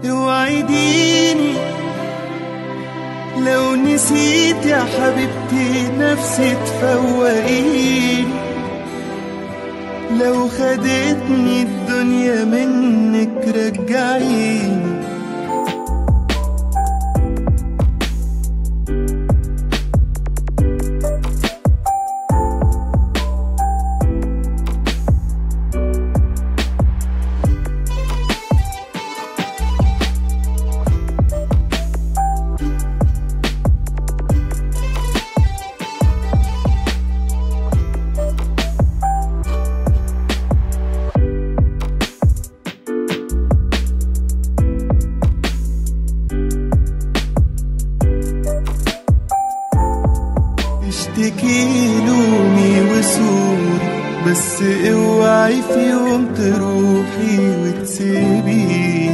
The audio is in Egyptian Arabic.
اوعديني لو نسيت يا حبيبتي نفسي تفوقيني لو خدتني الدنيا منك رجعيني اشتكي لومي وسوري بس اوعي في يوم تروحي وتسيبيني